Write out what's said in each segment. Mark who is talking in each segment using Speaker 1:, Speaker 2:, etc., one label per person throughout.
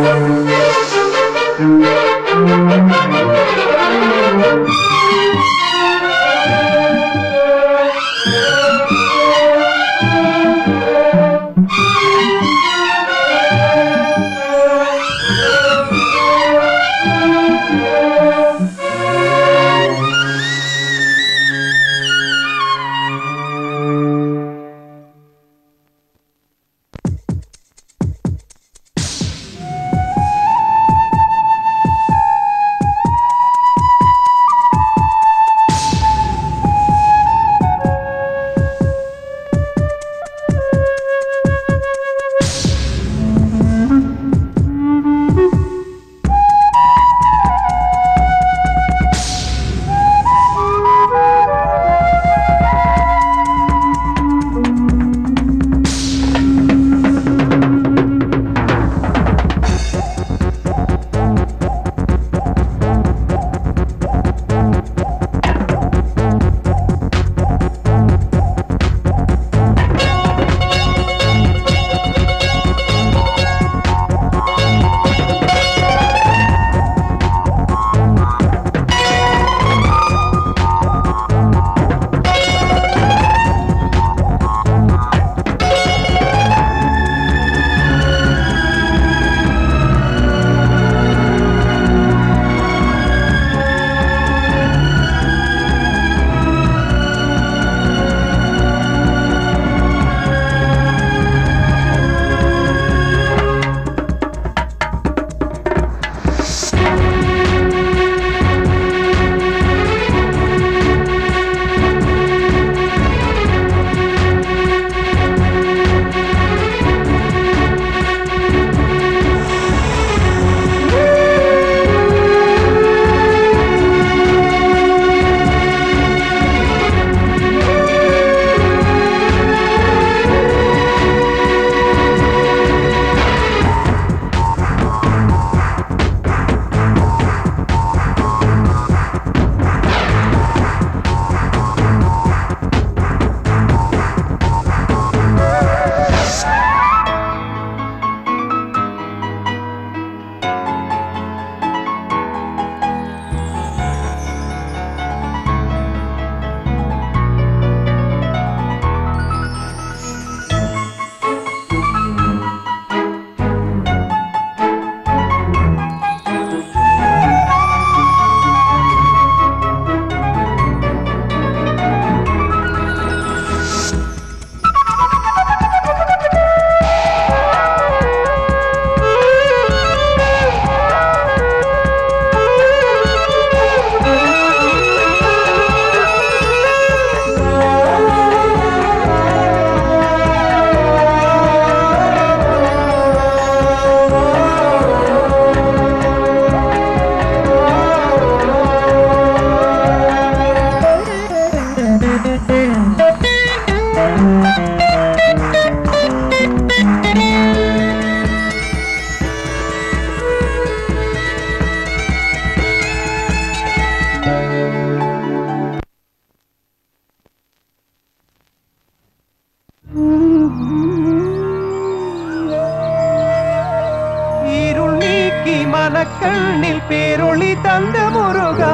Speaker 1: இருள் நீக்கி மனக்கண்ணில் பேரொளி தந்த முருகா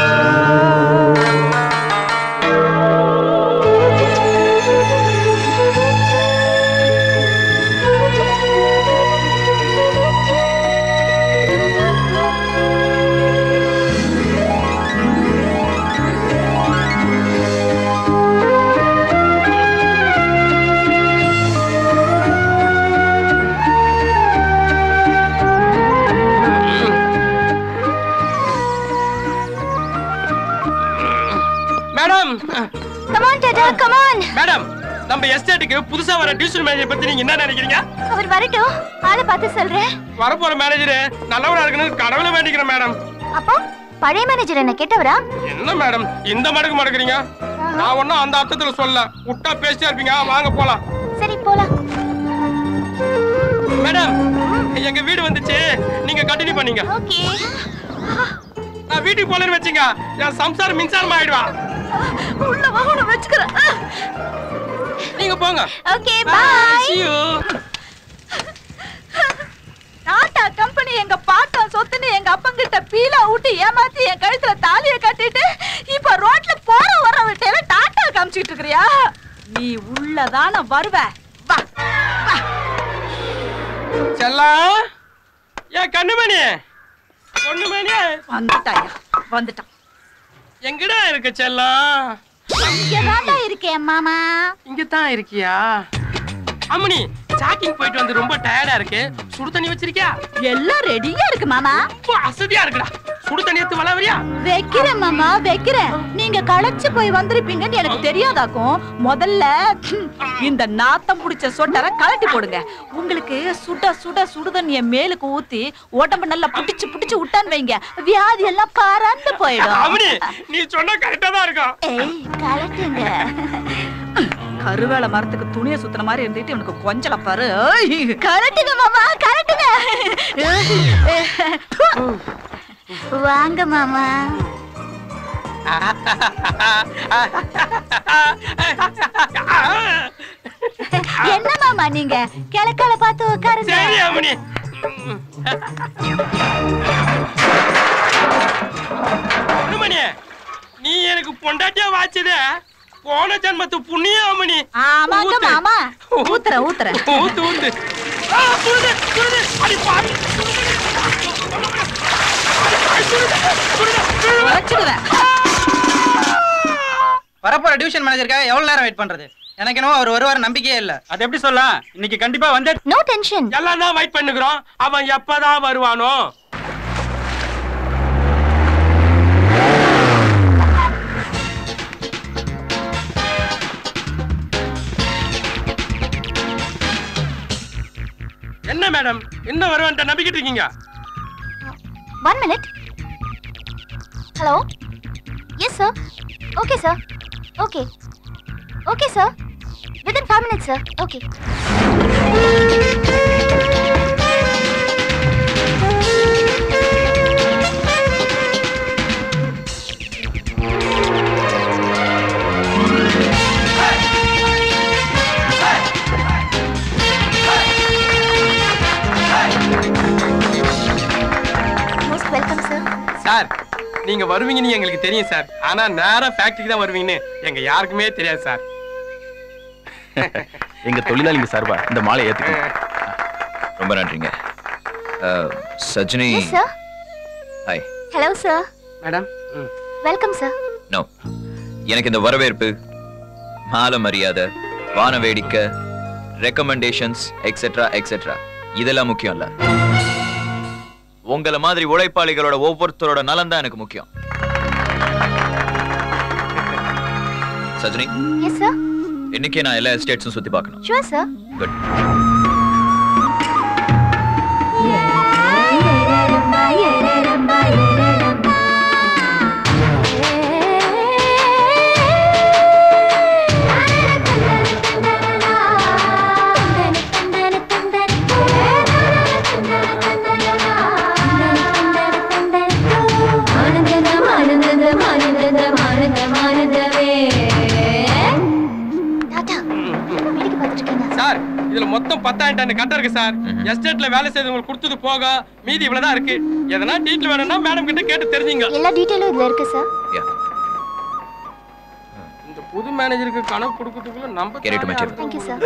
Speaker 2: மேடம்
Speaker 3: கமான் டாடா கமான்
Speaker 2: மேடம் நம்ம எஸ்டேட்டுக்கு புதுசா வர டியூஷன் மேனேஜர் பத்தி நீங்க என்ன நினைக்கிறீங்க
Speaker 3: அவர் வரட்டும் ஆளை பார்த்து சொல்றேன்
Speaker 2: வரப்போற மேனேஜர் நல்லவரா இருக்கணும் கடவுளை வேண்டிக்கிறேன் மேடம்
Speaker 3: அப்போ பழைய மேனேஜர் என்ன கேட்டவரா
Speaker 2: என்ன மேடம் இந்த மடக்கு மடக்குறீங்க நான் ஒன்னும் அந்த அர்த்தத்துல சொல்ல விட்டா பேசிட்டே இருப்பீங்க வாங்க போலாம்
Speaker 3: சரி போலாம்
Speaker 2: மேடம் எங்க வீடு வந்துச்சு நீங்க கண்டினியூ பண்ணீங்க
Speaker 3: ஓகே
Speaker 2: நான் வீட்டுக்கு போலன்னு வச்சுங்க என் சம்சாரம் மின்சாரம் ஆயிடுவா
Speaker 3: உள்ள வா உன வெச்சுக்கறேன்
Speaker 2: நீங்க போங்க
Speaker 3: okay
Speaker 2: Bye.
Speaker 3: Bye
Speaker 2: See you.
Speaker 3: Tata company
Speaker 4: போட்ட பீலா விட்டு ஏமாத்தி என் கழுத்துல தாலிய கட்டிட்டு இப்ப ரோட்ல போற வர விட்டு டாட்டா காமிச்சிட்டு இருக்கிறியா நீ உள்ளதான வருவ வா வா
Speaker 2: செல்லம் ஏன் கண்ணுமணி பொண்ணுமணி
Speaker 4: வந்துட்டாயா வந்துட்டான்
Speaker 2: எங்கடா இருக்க செல்லம்
Speaker 3: இங்கதான்டா இருக்கேன் மாமா
Speaker 2: இங்க தான் இருக்கியா அம்மணி ஜாக்கிங் போயிட்டு வந்து ரொம்ப டயர்டா இருக்கு சுடு தண்ணி வச்சிருக்கியா
Speaker 4: எல்லாம் ரெடியா இருக்கு மாமா
Speaker 2: ரொம்ப அசதியா இருக்குடா சுடு தண்ணி எடுத்து வளவரியா
Speaker 4: வைக்கிறேன் மாமா வைக்கிறேன் நீங்க களைச்சு போய் வந்திருப்பீங்கன்னு எனக்கு தெரியாதாக்கும் முதல்ல ஹம், இந்த நாத்தம் புடிச்ச சொட்டரை கலட்டி போடுங்க உங்களுக்கு சுட சுட சுடுதண்ணிய மேலுக்கு ஊத்தி உடம்பு நல்லா புடிச்சு புடிச்சு விட்டான்னு வைங்க வியாதி எல்லாம் பறந்து போயிடும்
Speaker 2: அம்மனி நீ சொன்னா கரெக்டா தான் இருக்கும்
Speaker 3: ஏய் கலட்டுங்க
Speaker 4: கருவேல மரத்துக்கு துணியை சுத்துற மாதிரி இருந்துட்டு இவனுக்கு கொஞ்சல பாரு ஏய்.
Speaker 3: கலட்டுங்க மாமா கலட்டுங்க வாங்க மாமா என்ன மாமா நீங்க கிழக்கால பார்த்து உட்காருங்க
Speaker 2: சரி அம்மனி பொண்ணுமணி நீ எனக்கு பொண்டாட்டியா வாச்சதே போன ஜென்மத்து புண்ணியம் அம்மனி
Speaker 4: ஆமாங்க
Speaker 2: ஊத்து.
Speaker 4: மாமா ஊத்துறேன் ஊத்துறேன்
Speaker 2: ஊத்து ஊத்து ஆ, சுடுது, சுடுது. அடி பாவி. அடி, சுடுது, சுடுது, சுடுது.
Speaker 4: வச்சுக்குவேன்
Speaker 5: வரப்போற டிவிஷன் மேனேஜருக்காக எவ்வளவு நேரம் வெயிட் பண்றது எனக்கு என்னவோ அவர் வருவார் நம்பிக்கையே இல்ல
Speaker 6: அது எப்படி சொல்லலாம் இன்னைக்கு கண்டிப்பா வந்து
Speaker 3: நோ டென்ஷன்
Speaker 2: எல்லாம் தான் வெயிட் பண்ணுகிறோம் அவன் எப்பதான் வருவானோ என்ன மேடம் இன்னும் வருவான்ட்ட நம்பிக்கிட்டு இருக்கீங்க
Speaker 3: one minute hello yes sir okay sir okay okay sir within five minutes sir okay most welcome sir
Speaker 2: sir நீங்க வருவீங்கன்னு எங்களுக்கு தெரியும் சார் ஆனா நேரா ஃபேக்டரிக்கு தான் வருவீங்கன்னு எங்க யாருக்குமே தெரியாது சார்
Speaker 7: எங்க தொழிலாளிங்க சார்பா இந்த மாலை ஏத்துக்கணும் ரொம்ப நன்றிங்க அஹ், Sajini
Speaker 3: yes sir
Speaker 7: hi
Speaker 3: hello sir
Speaker 2: madam
Speaker 3: welcome sir
Speaker 7: no எனக்கு இந்த வரவேற்பு மாலை மரியாதை வான வேடிக்கை ரெக்கமெண்டேஷன்ஸ் எக்ஸெட்ரா எக்ஸெட்ரா இதெல்லாம் முக்கியம் இல்ல உங்கள மாதிரி உழைப்பாளிகளோட ஒவ்வொருத்தரோட நலன் தான் எனக்கு முக்கியம் சஜினி
Speaker 3: எஸ் சார்
Speaker 7: இன்னைக்கே நான் எல்லா எஸ்டேட்ஸும் சுத்தி பார்க்கணும்
Speaker 3: ஷுவர் சார்
Speaker 7: குட்
Speaker 3: டாடா வேடிக்கை பார்த்துட்டு இருக்கீங்க
Speaker 2: சார் இதுல மொத்தம் பத்தாயிரம் டன் கட்ட இருக்கு சார்
Speaker 7: ம்ஹும்.
Speaker 2: எஸ்டேட்ல வேலை செய்தவங்களுக்கு கொடுத்தது போக மீதி இவ்வளவுதான் இருக்கு எதனா டீட்டெயில் வேணும்னா மேடம் கிட்ட கேட்டு தெரிஞ்சுங்க
Speaker 3: எல்லா டீட்டெயிலும் இதுல இருக்கு சார்
Speaker 7: யா
Speaker 2: இந்த புது மேனேஜருக்கு கணக்கு கொடுக்கறதுக்குள்ள நம்ம
Speaker 7: கேரட்டு மச்சான்.
Speaker 3: தேங்க்யூ சார்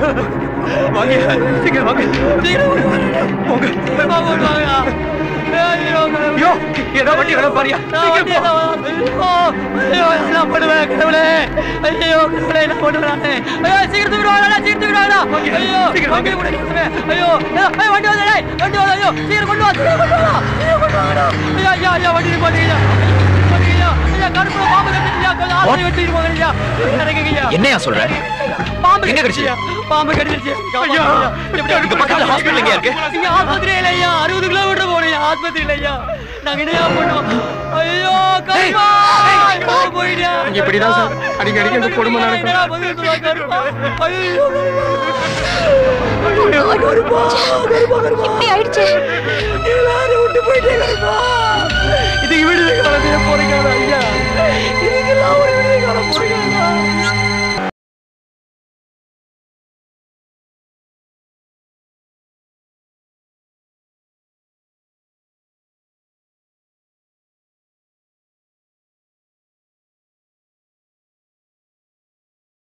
Speaker 6: ஐயோ ஏதோ வண்டி வர பாரியா சீக்கிரம் போ. ஐயோ என்ன பண்ணுவேன் கடவுளே ஐயோ கடவுளே என்ன பண்ணுவேன் ஐயோ சீக்கிரம் தூக்கிட்டு வாடா சீக்கிரம் தூக்கிட்டு வாடா ஐயோ வண்டி கூட நிறுத்துவேன் ஐயோ ஐயோ வண்டி வந்து டேய் வண்டி வந்து ஐயோ சீக்கிரம் கொண்டு வா சீக்கிரம் கொண்டு வா சீக்கிரம் கொண்டு வாடா ஐயோ ஐயோ ஐயோ வண்டி நிப்பாட்டுங்க ஐயோ ஐயோ கருப்புல பாம்பு கட்டியா கொஞ்சம் ஆளை வெட்டிட்டு போங்கய்யா இறங்குங்கய்யா
Speaker 7: என்னையா சொல்ற
Speaker 6: பாம்பு
Speaker 7: எங்க
Speaker 6: கடிச்சியா
Speaker 7: கடிச்சிச்சு?
Speaker 6: பாம்பு கடிச்சிருச்சு ஐயோ
Speaker 7: இங்க பக்கத்துல hospital எங்கயா இருக்கு?
Speaker 6: இங்க ஆஸ்பத்திரி இல்லையா அறுபது கிலோமீட்டர் போறீங்க ஆஸ்பத்திரி இல்லையா நாங்க என்னையா பண்ணுவோம் ஐயோ கருப்பா ஐயோ போயிடியா
Speaker 2: இங்க இப்படிதான் சார் அடிக்கடி அடிக்கடி இந்த கொடுமை நடக்கும்
Speaker 6: என்னடா பதில் சொல்லுவா கருப்பா ஐயோ ஐயோ கருப்பா கருப்பா கருப்பா
Speaker 3: இப்படி ஆயிடுச்சு
Speaker 6: எல்லாரும் விட்டு போயிட்டே கருப்பா இதுக்கு விடுதலை காலத்துல போறீங்க ஐயா இதுக்கெல்லாம் ஒரு விடுதலை காலம் போறீங்க